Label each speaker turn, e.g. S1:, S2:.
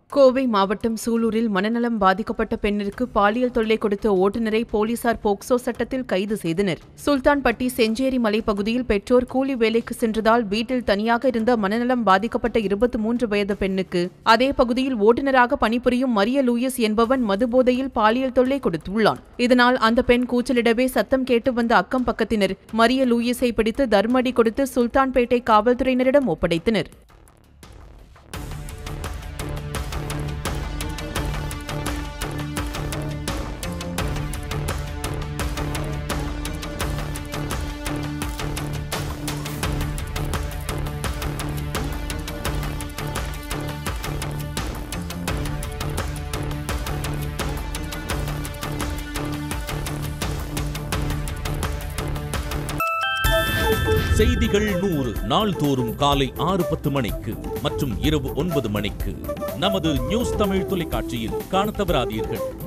S1: கோவை மாவட்டம் சூலூரில் மனநலம் பாதிக்கப்பட்ட பெண்ணிற்கு பாலியல் தொல்லை கொடுத்த ஓட்டுநரை போலீசார் போக்சோ சட்டத்தில் கைது செய்தனர் சுல்தான்பட்டி செஞ்சேரி மலை பகுதியில் பெற்றோர் கூலி வேலைக்கு சென்றதால் வீட்டில் தனியாக இருந்த மனநலம் பாதிக்கப்பட்ட இருபத்தி மூன்று வயது பெண்ணுக்கு அதே பகுதியில் ஓட்டுநராக பணிபுரியும் மரிய லூயிஸ் என்பவன் மதுபோதையில் பாலியல் தொல்லை கொடுத்துள்ளான் இதனால் அந்த பெண் கூச்சலிடவே சத்தம் கேட்டு வந்த அக்கம் பக்கத்தினர் மரிய லூயிஸை பிடித்து தர்மடி கொடுத்து சுல்தான்பேட்டை காவல்துறையினரிடம் ஒப்படைத்தனர்
S2: செய்திகள் நூறு நாள்தோறும் காலை ஆறு பத்து மணிக்கு மற்றும் இரவு ஒன்பது மணிக்கு நமது நியூஸ் தமிழ் தொலைக்காட்சியில் காணத் தவறாதீர்கள்